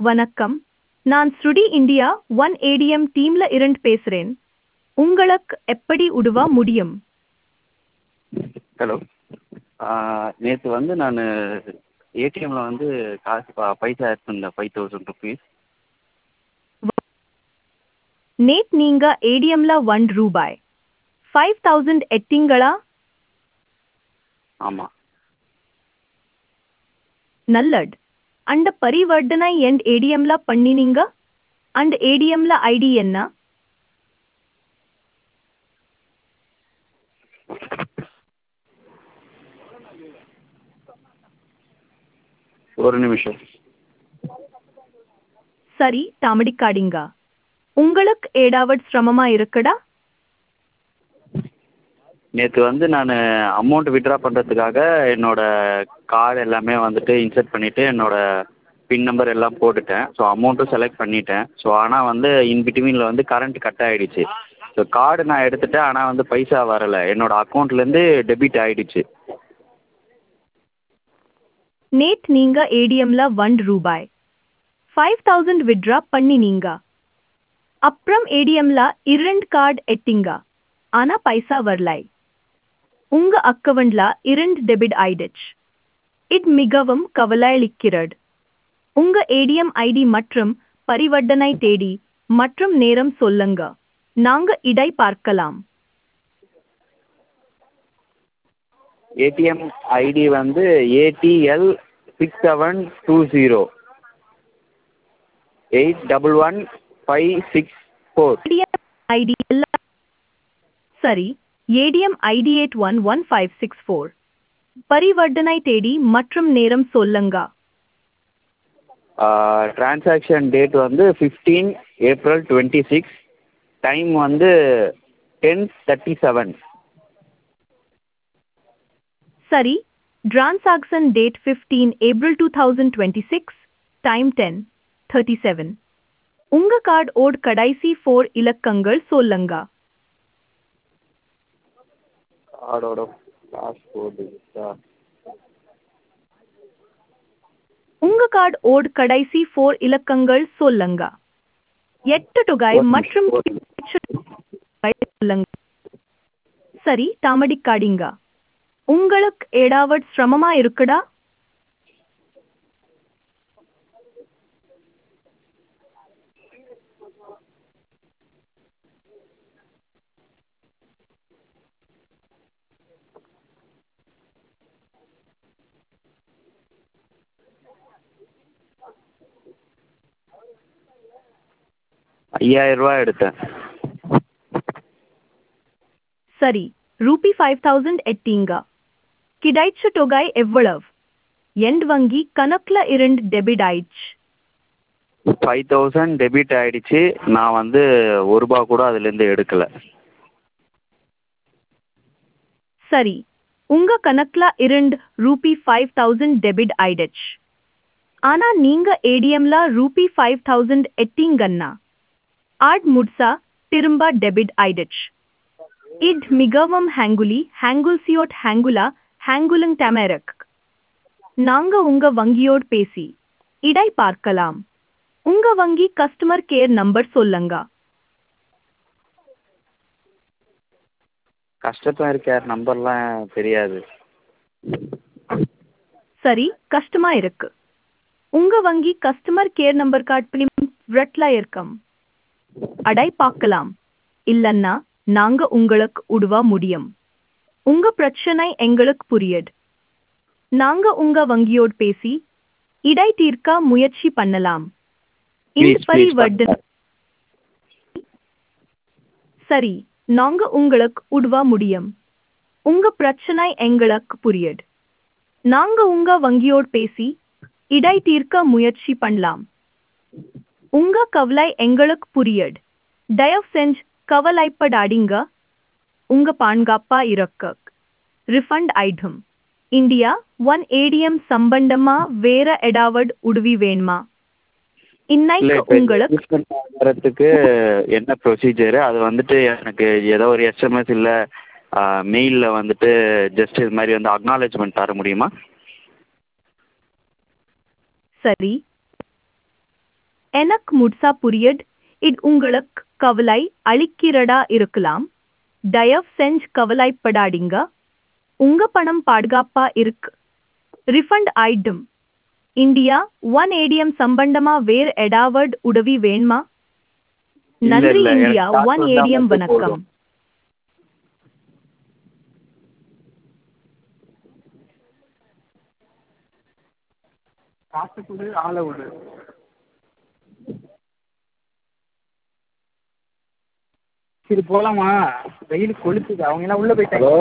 வணக்கம் நான் ஸ்ருடி இந்தியா ஒன் ஏடிஎம் டீம்ல இருந்து பேசுறேன் உங்களுக்கு எப்படி உதவ முடியும் ஹலோ நேற்று வந்து நான் ஏடிஎம்மில் வந்து காசு ப- பைசா எடுத்திருந்தேன் ஃபைவ் தௌசண்ட் ருபீஸ் நேத் நீங்க ஏடிஎம்ல ஒன் ரூபாய் ஃபைவ் தௌசண்ட் எட்டிங்களா ஆமாம் நல்லட் அந்த பரிவர்த்தனை என் ஏடிஎம்ல பண்ணினீங்க அந்த ஏடிஎம்ல ஐடி என்ன ஒரு நிமிஷம் சரி தாமடிக்காதீங்க உங்களுக்கு ஏதாவது சிரமமா இருக்குடா நேற்று வந்து நான் அமௌண்ட் வித்ட்ரா பண்ணுறதுக்காக என்னோட கார்டு எல்லாமே வந்துட்டு இன்சர்ட் பண்ணிவிட்டு என்னோட பின் நம்பர் எல்லாம் போட்டுட்டேன் ஸோ அமௌண்ட்டும் செலக்ட் பண்ணிட்டேன் ஸோ ஆனால் வந்து இன் பிட்வீனில் வந்து கரண்ட் கட் ஆகிடுச்சு ஸோ கார்டு நான் எடுத்துட்டேன் ஆனால் வந்து பைசா வரலை என்னோட அக்கௌண்ட்லேருந்து டெபிட் ஆகிடுச்சு நேத் நீங்க ஏடிஎம்ல ஒன் ரூபாய் ஃபைவ் தௌசண்ட் வித்ட்ரா பண்ணினீங்க அப்புறம் ஏடிஎம்ல இரண்டு கார்டு எட்டிங்க ஆனா பைசா வரலை உங்க அக்கவுண்ட்ல இரண்டு டெபிட் ஆயிடுச்சு இது மிகவும் கவலையளிக்கிறது உங்க ஏடிஎம் ஐடி மற்றும் பரிவர்த்தனை தேதி மற்றும் நேரம் சொல்லுங்க நாங்க இடை பார்க்கலாம் ஏடிஎம் ஐடி வந்து ATL six seven two zero eight double one five six four ATM ID எல்லாம் சரி ATM ID eight one one five six four பரிவர்த்தனை தேதி மற்றும் நேரம் சொல்லுங்க டிரான்சாக்ஷன் டேட் வந்து fifteen April twenty six time வந்து டென் தேர்ட்டி செவன் சரி transaction date fifteen April two thousand twenty six time ten thirty seven உங்க கார்டு ஓட் கடைசி ஃபோர் இலக்கங்கள் சொல்லுங்க கார்டோட பாஸ்போர்ட் உங்க கார்டு ஓட் கடைசி ஃபோர் இலக்கங்கள் சொல்லுங்க எட்டு தொகை மற்றும் தொகை சொல்லுங்க சரி தாமடிக்காதீங்க உங்களுக்கு ஏதாவது சிரமமா இருக்குடா ஐயாயிரம் ரூபாய் எடுத்தேன் சரி ரூபி ஃபைவ் தௌசண்ட் எட்டீங்க கிடைச்ச தொகை எவ்வளவு எண்ட் வங்கி கணக்குல இருந்து டெபிட் ஆயிடுச்சு ஃபைவ் தௌசண்ட் டெபிட் ஆயிடுச்சு நான் வந்து ஒரு ரூபா கூட அதுலேருந்து எடுக்கல சரி உங்க கணக்குல இருந்து ரூபி ஃபைவ் தௌசண்ட் டெபிட் ஆயிடுச்சு ஆனா நீங்க ஏடிஎம்ல ரூபி ஃபைவ் தௌசண்ட் எட்டீங்கன்னா ஆட் முட்சா திரும்ப டெபிட் ஆயிடுச்சு இட் மிகவும் ஹேங்குலி ஹேங்குல்சியோட் ஹேங்குலா ஹேங்குலுங் டமேரக் நாங்க உங்க வங்கியோடு பேசி இடை பார்க்கலாம் உங்க வங்கி கஸ்டமர் கேர் நம்பர் சொல்லுங்க கஸ்டமர் கேர் நம்பர்லாம் தெரியாது சரி கஷ்டமா இருக்கு உங்க வங்கி customer care number card film ரெட்ல இருக்கும் அடை பார்க்கலாம் இல்லன்னா நாங்க உங்களுக்கு உதவ முடியும் உங்க பிரச்சனை எங்களுக்கு புரியுது நாங்க உங்க வங்கியோடு பேசி இடை தீர்க்க முயற்சி பண்ணலாம் இந்த Please, please, பரிவர்த்தனை சரி நாங்க உங்களுக்கு உதவ முடியும் உங்க பிரச்சனை எங்களுக்கு புரியுது நாங்க உங்க வங்கியோடு பேசி இடை தீர்க்க முயற்சி பண்ணலாம் உங்க கவலை எங்களுக்கு புரியுது தயவு செஞ்சு கவலைப்படாதீங்க உங்க பான்காப்பா இருக்க ரிஃபண்ட் ஆயிடும் இந்தியா ஒன் ஏடிஎம் சம்பந்தமா வேற ஏதாவது உதவி வேணுமா இல்லை இன்னைக்கு இப்போ உங்களுக்கு ரீஃபண்ட் ஆகிறதுக்கு என்ன ப்ரொசீஜரு அது வந்துட்டு எனக்கு ஏதோ ஒரு எஸ்எம்எஸ் இல்லை மெயிலில் வந்துட்டு ஜஸ்ட் இது மாதிரி வந்து அக்னாலேஜ்மெண்ட் தர முடியுமா சரி எனக்கு முட்சா புரியட் இது உங்களுக்கு கவலை அளிக்கிறதா இருக்கலாம் தயவு செஞ்சு கவலைப்படாதீங்க உங்க பணம் பாதுகாப்பா இருக்கு ரிஃபண்ட் ஆயிடும் இந்தியா ஒன் ஏடிஎம் சம்பந்தமா வேற ஏதாவது உதவி வேணுமா இல்ல, நன்றி இல்ல, எனக்கு இந்தியா காசு ஒன் வந்தா ஏடிஎம் மட்டும் வணக்கம் போதும். காசு கொடு ஆளை விடு சரி போகலாமா வெயில் கொளுத்துது அவங்க எல்லாம் உள்ளே போயிட்டாங்க